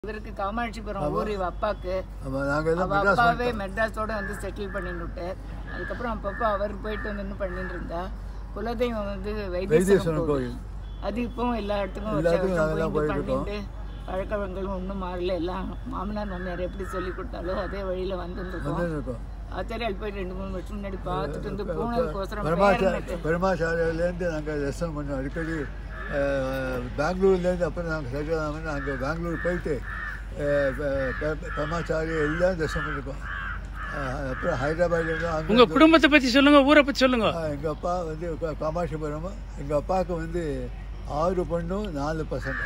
இவருக்கு காமாட்சிபுரம் ஊர் இவ அப்பாக்கு ஆமாம் நாங்கள் எல்லாம் அவ மெட்ராஸ் அப்பாவே மெட்ராஸோட வந்து செட்டில் பண்ணிட்டு விட்டார் அதுக்கப்புறம் அப்பப்போ அவர் போயிட்டு வந்து என்ன பண்ணிட்டு இருந்தா குலதெய்வம் வந்து வைத்தீஸ்வரன் வைத்தீஸ்வரன் கோவில் கோயில் அது இப்பவும் எல்லா இடத்துக்கும் எல்லா வருஷம் இடத்துக்கும் வருஷம் நாங்கெல்லாம் போயிட்டு போயிட்டு பண்ணிட்டு பழக்க வழக்கங்கள் ஒன்றும் மாறல எல்லாம் மாமனார் மாமியார் எப்படி சொல்லி கொடுத்தாலோ அதே வழியில வந்துருக்கோம் வந்து இருக்கோம் ஆச்சாரியால் போய் ரெண்டு மூணு வருஷம் முன்னாடி பார்த்துட்டு வந்து போனதுக்கோசரம் பெருமாச்சா பேரனுக்கு பெருமாச்சாரியிலேருந்து நாங்கள் லெசன் பண்ணோம் அடிக்கடி அஹ், பெங்களூர்லேருந்து அப்புறம் நாங்கள் செட்டில் ஆகாமல் நாங்கள் பெங்களூர் போயிட்டு அஹ், பெ- பெ- பெருமாச்சாரி எல்லாம் தரிசனம் பண்ணிருக்கோம் அஹ், அப்புறம் ஹைதராபாத்லேருந்து அங்கே உங்க குடும்பத்தை பத்தி சொல்லுங்க ஊரை பத்தி சொல்லுங்க எங்கள் அப்பா வந்து கா- காமாட்சிபுரம் எங்கள் அப்பாவுக்கு வந்து ஆறு பொண்ணும் நாலு பசங்க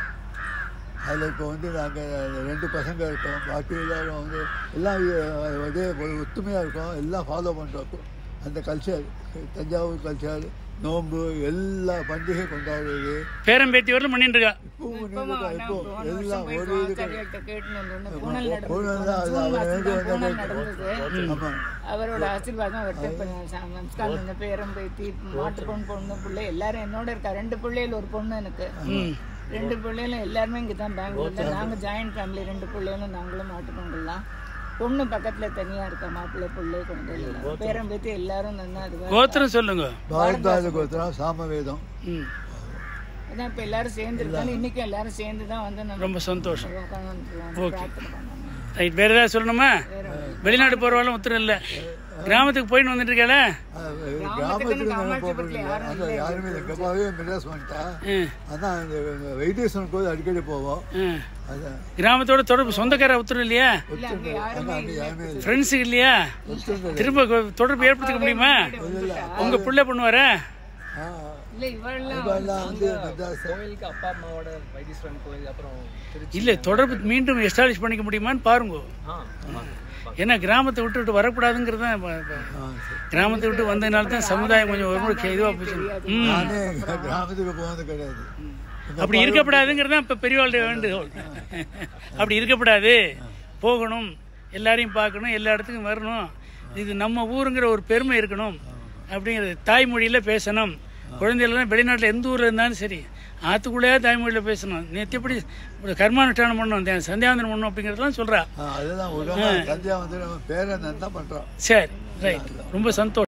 அதில் இப்போ வந்து நாங்கள் ரெண்டு பசங்க இருக்கோம் பாக்கி எல்லாரும் வந்து எல்லாம் அஹ், அதே ஒரு ஒத்துமையாக இருக்கோம் எல்லாம் ஃபாலோ பண்ணுறோம் அந்த கல்ச்சர் தஞ்சாவூர் கல்ச்சர் நோன்பு எல்லா பண்டிகை கொண்டாடுறது பேரம் பேத்தி வரலும் பண்ணிட்டு இருக்கா இப்பவும் இப்பவும் பண்ணிட்டு இருக்கோம். இப்போ போன எல்லாம் வருஷம் ஒரு போய் இது ஆச்சாரியார்கிட்ட கேட்டுன்னு வந்தோடனே பூனல் நடந்தது பூனல் தான் அது ஜூன் அவர் மாசம் வேண்டி தான் பூனல் வந்தாங்க. நடந்தது ஆமாம் அவரோட ஆசீர்வாதம் அவர்கிட்ட இப்ப நான் ச- நமஸ்காரம் பண்ண பேரம் பேத்தி மாட்டு பொண்ணு பொண்ணு பிள்ளை எல்லாரும் என்னோட இருக்கா ரெண்டு பிள்ளைகள் ஒரு பொண்ணு எனக்கு ரெண்டு பிள்ளைகளும் எல்லாருமே இங்கே தான் பெங்களூர்ல நாங்கள் ஜாயிண்ட் ஃபேமிலி ரெண்டு பிள்ளைகளும் நாங்களும் மாட்டு பொங்கல்லாம் பொண்ணு பக்கத்துல தனியா இருக்கா மாப்பிள்ளை பிள்ளை குழந்தைகள் பேரம் பேத்தி எல்லாரும் நல்லா அது கோத்திரம் சொல்லுங்க பாரதாது கோத்திரம் சாமவேதம் ம் அதான் இப்ப எல்லாரும் சேர்ந்து இருக்காங்க இன்னைக்கும் எல்லாரும் சேர்ந்து தான் வந்து நம்ம ரொம்ப சந்தோஷம் உட்காந்து பிரார்த்தனை பண்ணோம் ரைட் வேற ஏதாவது சொல்லணுமா வெளிநாடு போறவாலும் உத்தரவு இல்லை கிராமத்துக்கு போயிட்டு வந்துட்டு இருக்கல அஹ், கிராமத்துக்கு நாங்கள் போகிறதில்ல அங்கே யாருமே இல்லை எங்கள் அப்பாவே மெட்ராஸ் வந்துட்டா அதான் அந்த வைத்தீஸ்வரன் கோயில் அடிக்கடி போவோம் அதான் கிராமத்தோட தொடர்பு சொந்தக்கார உத்தரவு இல்லையா இல்ல அங்க யாருமே அங்கே யாருமே இல்லை ஃப்ரெண்ட்ஸுக்கு இல்லையா திரும்ப கொ- தொடர்பு ஏற்படுத்திக்க முடியுமா உங்க பிள்ளை பண்ணுவாரா ஆ இல்ல இவெல்லாம் இப்பெல்லாம் வந்து மெட்ராஸ் கோயிலுக்கு அப்பா அம்மாவோட வைத்தீஸ்வரன் கோயில் அப்புறம் திருச்சி இல்ல தொடர்பு மீண்டும் எஸ்டாலிஷ் பண்ணிக்க முடியுமான்னு பாருங்க ஆ ஆமாங்க. ஏன்னா கிராமத்தை விட்டு விட்டு வரக்கூடாதுங்கிறது தான் இப்ப- இப்ப ஆ சரி கிராமத்தை விட்டு வந்ததுனால தான் சமுதாயம் கொஞ்சம் ஒரு முறை இதுவா போச்சு ம். நானே கிராமத்துக்கு போனது கிடையாது அப்படி இருக்கக்கூடாதுங்கிறது தான் இப்போ பெரியவாளுடைய வேண்டுகோள் அப்படி இருக்கக்கூடாது போகணும் எல்லாரையும் பார்க்கணும் எல்லா இடத்துக்கும் வரணும் இது நம்ம ஊருங்கிற ஒரு பெருமை இருக்கணும் அப்படிங்கிறது தாய்மொழியில் பேசணும் குழந்தைகள்லாம் வெளிநாட்டில் எந்த ஊரில் இருந்தாலும் சரி ஆற்றுக்குள்ளேயே தாய்மொழியில் பேசணும் நேற்றுப்படி கர்மானுஷ்டானம் பண்ணணும் தே- சந்தியாவந்தனம் பண்ணணும் அப்படிங்கிறதெல்லாம் சொல்கிறா ஆ, அதுதான் உடனே சந்தியா வந்து நம்ம பேரன் தான் பண்ணுறோம் சரி ரைட் ரொம்ப சந்தோஷம்